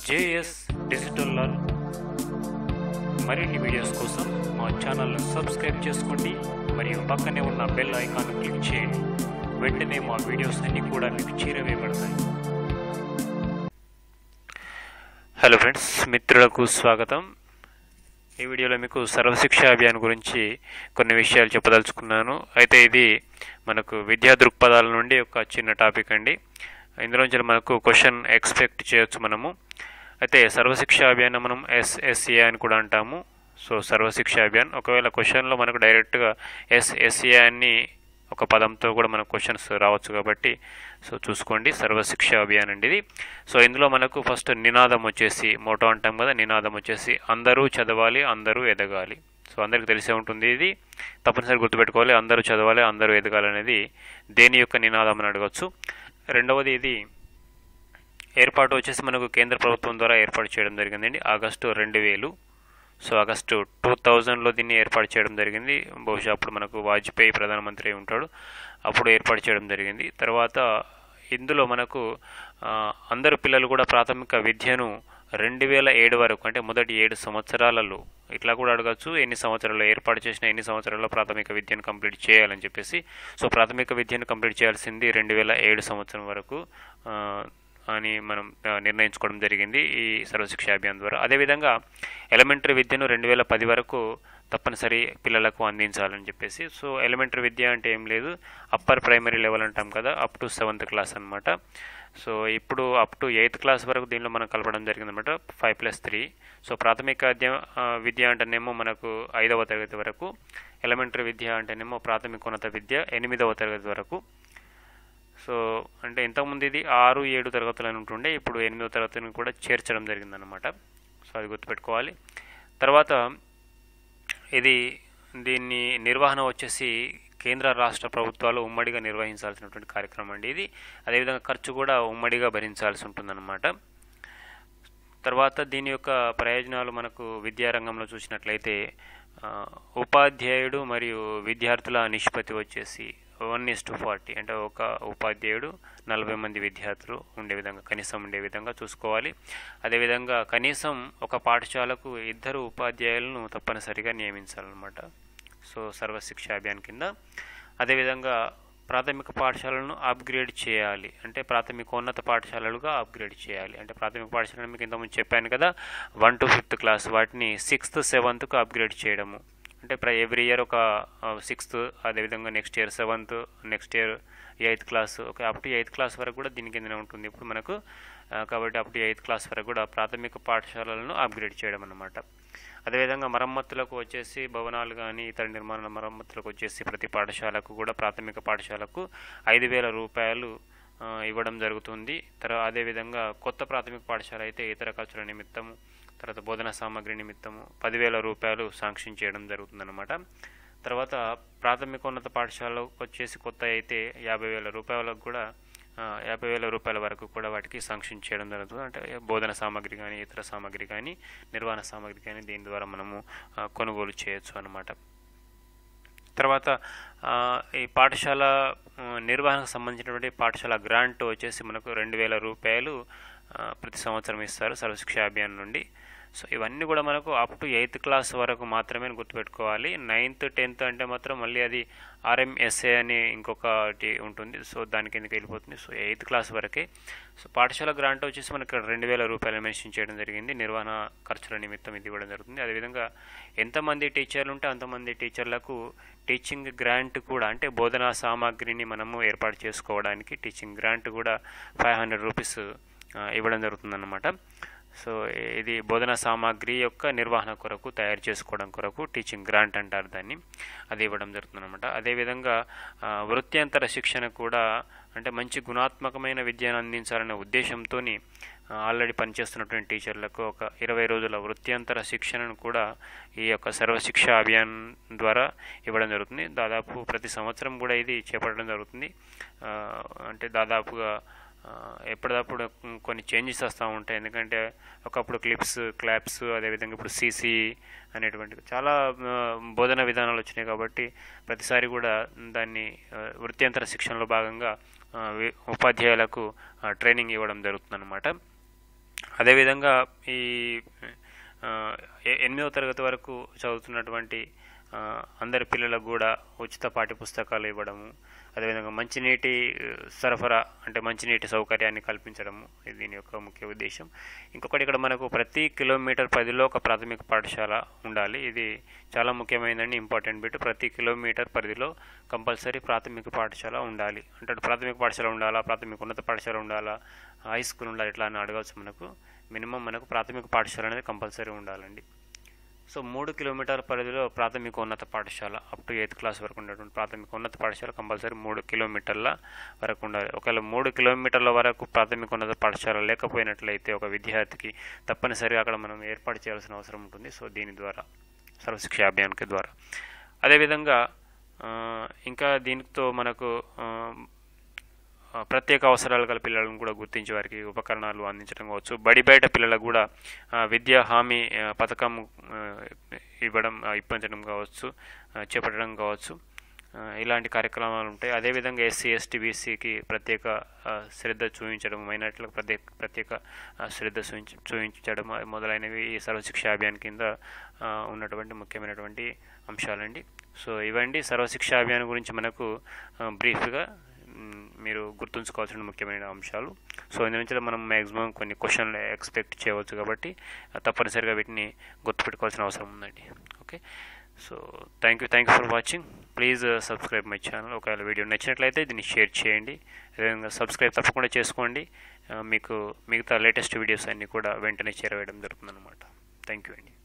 JS digital learn మరిన్ని videos కోసం మా ఛానల్ను సబ్స్క్రైబ్ చేసుకోండి మరియు పక్కనే ఉన్న బెల్ ఐకాన్ క్లిక్ చేయండి వెంటనే మా వీడియోస్ అన్ని కూడా మీకు చేరవేయబడతాయి హలో ఫ్రెండ్స్ మిత్రులకు స్వాగతం ఈ వీడియోలో మీకు సర్వశిక్ష అభియాన్ గురించి కొన్ని విషయాలు చెప్పదలుచుకున్నాను అయితే ఇది మనకు విద్యా దృక్పథాల నుండి ఒక చిన్న టాపిక్ అండి ఇందులోంచి మనకు క్వశ్చన్ ఎక్స్పెక్ట్ చేయొచ్చు మనము అయితే సర్వశిక్ష అభియాన్ మనం ఎస్ఎస్ఏ అని కూడా అంటాము సో సర్వశిక్ష అభియాన్ ఒకవేళ క్వశ్చన్లో మనకు డైరెక్ట్గా ఎస్ఎస్ఏ అని ఒక పదంతో కూడా మనకు క్వశ్చన్స్ రావచ్చు కాబట్టి సో చూసుకోండి సర్వశిక్ష అభియాన్ అండి ఇది సో ఇందులో మనకు ఫస్ట్ నినాదం వచ్చేసి మోటో అంటాం కదా నినాదం వచ్చేసి అందరూ చదవాలి అందరూ ఎదగాలి సో అందరికీ తెలిసే ఉంటుంది ఇది తప్పనిసరి గుర్తుపెట్టుకోవాలి అందరూ చదవాలి అందరూ ఎదగాలి అనేది దేని యొక్క నినాదం అని అడగచ్చు రెండవది ఇది ఏర్పాటు వచ్చేసి మనకు కేంద్ర ప్రభుత్వం ద్వారా ఏర్పాటు చేయడం జరిగిందండి ఆగస్టు రెండు వేలు సో ఆగస్టు టూ థౌజండ్లో దీన్ని ఏర్పాటు చేయడం జరిగింది బహుశా అప్పుడు మనకు వాజ్పేయి ప్రధానమంత్రి అయి ఉంటాడు అప్పుడు ఏర్పాటు చేయడం జరిగింది తర్వాత ఇందులో మనకు ఆ, అందరు పిల్లలు కూడా ప్రాథమిక విద్యను రెండు వేల ఏడు వరకు అంటే మొదటి ఏడు సంవత్సరాలలో ఇట్లా కూడా అడగచ్చు ఎన్ని సంవత్సరాల్లో ఏర్పాటు చేసిన ఎన్ని సంవత్సరాల్లో ప్రాథమిక విద్యను కంప్లీట్ చేయాలని చెప్పేసి సో ప్రాథమిక విద్యను కంప్లీట్ చేయాల్సింది రెండు వేల ఏడు సంవత్సరం వరకు ఆ, అని మనం ఆ, నిర్ణయించుకోవడం జరిగింది ఈ సర్వశిక్ష అభియాన్ ద్వారా అదేవిధంగా ఎలిమెంటరీ విద్యను రెండు వేల పది వరకు తప్పనిసరి పిల్లలకు అందించాలని చెప్పేసి సో ఎలిమెంటరీ విద్య అంటే ఏం లేదు అప్పర్ ప్రైమరీ లెవెల్ అంటాం కదా అప్ టు సెవెంత్ క్లాస్ అనమాట సో ఇప్పుడు అప్ టు ఎయిత్ క్లాస్ వరకు దీనిలో మనం కలపడం జరిగిందనమాట ఫైవ్ ప్లస్ త్రీ సో ప్రాథమిక విద్య ఆ, విద్య అంటేనేమో మనకు ఐదవ తరగతి వరకు ఎలిమెంటరీ విద్య అంటేనేమో ప్రాథమికోన్నత విద్య ఎనిమిదవ తరగతి వరకు సో అంటే ఇంతకుముందు ఇది ఆరు ఏడు తరగతులు అని ఉంటుండే ఇప్పుడు ఎనిమిదో తరగతిని కూడా చేర్చడం జరిగిందనమాట సో అది గుర్తుపెట్టుకోవాలి తర్వాత ఇది దీన్ని నిర్వహణ వచ్చేసి కేంద్ర రాష్ట్ర ప్రభుత్వాలు ఉమ్మడిగా నిర్వహించాల్సినటువంటి కార్యక్రమం అండి ఇది అదేవిధంగా ఖర్చు కూడా ఉమ్మడిగా భరించాల్సి ఉంటుందన్నమాట తర్వాత దీని యొక్క ప్రయోజనాలు మనకు విద్యారంగంలో చూసినట్లయితే ఆ, ఉపాధ్యాయుడు మరియు విద్యార్థుల నిష్పత్తి వచ్చేసి వన్ ఇస్ టు ఫార్టీ అంటే ఒక ఉపాధ్యాయుడు నలభై మంది విద్యార్థులు ఉండే విధంగా కనీసం ఉండే విధంగా చూసుకోవాలి అదేవిధంగా కనీసం ఒక పాఠశాలకు ఇద్దరు ఉపాధ్యాయులను తప్పనిసరిగా నియమించాలన్నమాట సో సర్వశిక్ష అభియాన్ కింద అదేవిధంగా ప్రాథమిక పాఠశాలను అప్గ్రేడ్ చేయాలి అంటే ప్రాథమికోన్నత పాఠశాలలుగా అప్గ్రేడ్ చేయాలి అంటే ప్రాథమిక పాఠశాలను మీకు ఇంతకుముందు చెప్పాను కదా వన్ టు ఫిఫ్త్ క్లాస్ వాటిని సిక్స్త్ సెవెంత్కు అప్గ్రేడ్ చేయడము అంటే ప్ర ఎవ్రీ ఇయర్ ఒక సిక్స్త్ అదేవిధంగా next year seventh next year eighth class okay up to eighth class వరకు కూడా దీని కిందనే ఉంటుంది ఇప్పుడు మనకు ఆ, కాబట్టి అప్ టు ఎయిత్ క్లాస్ వరకు కూడా ప్రాథమిక పాఠశాలలను అప్గ్రేడ్ చేయడం అన్నమాట అదేవిధంగా మరమ్మతులకు వచ్చేసి భవనాలు కానీ ఇతర నిర్మాణ మరమ్మతులకు వచ్చేసి ప్రతి పాఠశాలకు కూడా ప్రాథమిక పాఠశాలకు ఐదు వేల రూపాయలు ఆ, ఇవ్వడం జరుగుతుంది తర్వాత అదేవిధంగా కొత్త ప్రాథమిక పాఠశాల అయితే ఇతర ఖర్చుల నిమిత్తము తర్వాత బోధన సామాగ్రి నిమిత్తము పదివేల రూపాయలు శాంక్షన్ చేయడం జరుగుతుందన్నమాట తర్వాత ప్రాథమికోన్నత పాఠశాలకు వచ్చేసి కొత్త అయితే యాభై వేల రూపాయలకు కూడా ఆ, యాభై వేల రూపాయల వరకు కూడా వాటికి శాంక్షన్ చేయడం జరుగుతుంది అంటే బోధన సామాగ్రి కానీ ఇతర సామాగ్రి కానీ నిర్వహణ సామాగ్రి కానీ దీని ద్వారా మనము ఆ, కొనుగోలు చేయొచ్చు అన్నమాట తర్వాత ఆ, ఈ పాఠశాల ఆ, నిర్వహణకు సంబంధించినటువంటి పాఠశాల గ్రాంట్ వచ్చేసి మనకు రెండు వేల రూపాయలు ఆ, ప్రతి సంవత్సరం ఇస్తారు సర్వశిక్ష అభియాన్ నుండి సో ఇవన్నీ కూడా మనకు అప్ టు ఎయిత్ క్లాస్ వరకు మాత్రమే గుర్తుపెట్టుకోవాలి నైన్త్ టెన్త్ అంటే మాత్రం మళ్ళీ అది ఆర్ఎంఎస్ఏ అని ఇంకొకటి ఉంటుంది సో దాని కిందకి వెళ్ళిపోతుంది సో ఎయిత్ క్లాస్ వరకే సో పాఠశాల గ్రాంట్ వచ్చేసి మనకి రెండు వేల రూపాయలు మెన్షన్ చేయడం జరిగింది నిర్వహణ ఖర్చుల నిమిత్తం ఇది ఇవ్వడం జరుగుతుంది అదేవిధంగా ఎంతమంది టీచర్లు ఉంటే అంతమంది టీచర్లకు టీచింగ్ గ్రాంట్ కూడా అంటే బోధనా సామాగ్రిని మనము ఏర్పాటు చేసుకోవడానికి టీచింగ్ గ్రాంట్ కూడా ఫైవ్ హండ్రెడ్ రూపీస్ ఇవ్వడం జరుగుతుందన్నమాట సో ఇది బోధనా సామాగ్రి యొక్క నిర్వహణ కొరకు తయారు చేసుకోవడం కొరకు టీచింగ్ గ్రాంట్ అంటారు దాన్ని అది ఇవ్వడం జరుగుతుందన్నమాట అదేవిధంగా ఆ, వృత్యంతర శిక్షణ కూడా అంటే మంచి గుణాత్మకమైన విద్యను అందించాలనే ఉద్దేశంతో ఆల్రెడీ పనిచేస్తున్నటువంటి టీచర్లకు ఒక ఇరవై రోజుల వృత్యంతర శిక్షణను కూడా ఈ యొక్క సర్వశిక్ష అభియాన్ ద్వారా ఇవ్వడం జరుగుతుంది దాదాపు ప్రతి సంవత్సరం కూడా ఇది చేపట్టడం జరుగుతుంది ఆ, అంటే దాదాపుగా ఆ, ఎప్పటికప్పుడు కొన్ని చేంజెస్ వస్తూ ఉంటాయి ఎందుకంటే ఒకప్పుడు క్లిప్స్ క్లాప్స్ అదేవిధంగా ఇప్పుడు సీసీ అనేటువంటి చాలా ఆ, బోధన విధానాలు వచ్చినాయి కాబట్టి ప్రతిసారి కూడా దాన్ని ఆ, వృత్యంతర శిక్షణలో భాగంగా ఆ, వి- ఉపాధ్యాయులకు ఆ, ట్రైనింగ్ ఇవ్వడం జరుగుతుందన్నమాట అదేవిధంగా ఈ ఆ, ఎ- ఎనిమిదవ తరగతి వరకు చదువుతున్నటువంటి ఆ, అందరి పిల్లలకు కూడా ఉచిత పాఠ్య పుస్తకాలు ఇవ్వడము అదేవిధంగా మంచినీటి ఆ, సరఫరా అంటే మంచినీటి సౌకర్యాన్ని కల్పించడము ఇది దీని యొక్క ముఖ్య ఉద్దేశం ఇంకొకటి ఇక్కడ మనకు ప్రతి కిలోమీటర్ పరిధిలో ఒక ప్రాథమిక పాఠశాల ఉండాలి ఇది చాలా ముఖ్యమైనదండి ఇంపార్టెంట్ బిట్ ప్రతి కిలోమీటర్ పరిధిలో కంపల్సరీ ప్రాథమిక పాఠశాల ఉండాలి అంటే అటు ప్రాథమిక పాఠశాల ఉండాలా ప్రాథమిక ఉన్నత పాఠశాల ఉండాలా హై స్కూల్ ఉండాలి ఇట్లా అని అడగవచ్చు మనకు మినిమం మనకు ప్రాథమిక పాఠశాల అనేది కంపల్సరీ ఉండాలండి సో మూడు కిలోమీటర్ల పరిధిలో ప్రాథమిక ఉన్నత పాఠశాల అప్ టు ఎయిత్ క్లాస్ వరకు ఉన్నటువంటి ప్రాథమిక ఉన్నత పాఠశాల కంపల్సరీ మూడు కిలోమీటర్ల వరకు ఉండాలి ఒకవేళ మూడు కిలోమీటర్ల వరకు ప్రాథమిక ఉన్నత పాఠశాల లేకపోయినట్లయితే ఒక విద్యార్థికి తప్పనిసరిగా అక్కడ మనం ఏర్పాటు చేయాల్సిన అవసరం ఉంటుంది సో దీని ద్వారా సర్వశిక్ష అభియాన్కి ద్వారా అదేవిధంగా ఆ, ఇంకా దీనితో మనకు ఆ, ఆ, ప్రత్యేక అవసరాలు గల పిల్లలను కూడా గుర్తించి వారికి ఉపకరణాలు అందించడం కావచ్చు బడి బయట పిల్లలకు కూడా ఆ, విద్యా హామీ ఆ, పథకం ఆ, ఇవ్వడం ఆ, ఇప్పించడం కావచ్చు ఆ, చేపట్టడం కావచ్చు ఆ, ఇలాంటి కార్యక్రమాలు ఉంటాయి అదేవిధంగా ఎస్సీ ఎస్టీ బీసీకి ప్రత్యేక ఆ, శ్రద్ధ చూపించడం మైనార్టీలకు ప్రత్యేక ప్రత్యేక ఆ, శ్రద్ధ చూపించ చూపించడం ఆ, మొదలైనవి ఈ సర్వశిక్ష అభియాన్ కింద ఆ, ఉన్నటువంటి ముఖ్యమైనటువంటి అంశాలండి సో ఇవండి సర్వశిక్ష అభియాన్ గురించి మనకు ఆ, బ్రీఫ్గా మ్, మీరు గుర్తుంచుకోవాల్సిన ముఖ్యమైన అంశాలు సో ఇందు నుంచి మనం మ్యాక్సిమం కొన్ని క్వశ్చన్లు ఎక్స్పెక్ట్ చేయవచ్చు కాబట్టి ఆ, తప్పనిసరిగా వీటిని గుర్తుపెట్టుకోవాల్సిన అవసరం ఉందండి okay so thank you thank you for watching please subscribe my channel ఒకవేళ వీడియో నచ్చినట్లయితే దీన్ని షేర్ చేయండి అదేవిధంగా సబ్స్క్రైబ్ తప్పకుండా చేసుకోండి ఆ, మీకు మిగతా లేటెస్ట్ వీడియోస్ అన్నీ కూడా వెంటనే చేరవేయడం జరుగుతుందన్నమాట థ్యాంక్ యూ అండి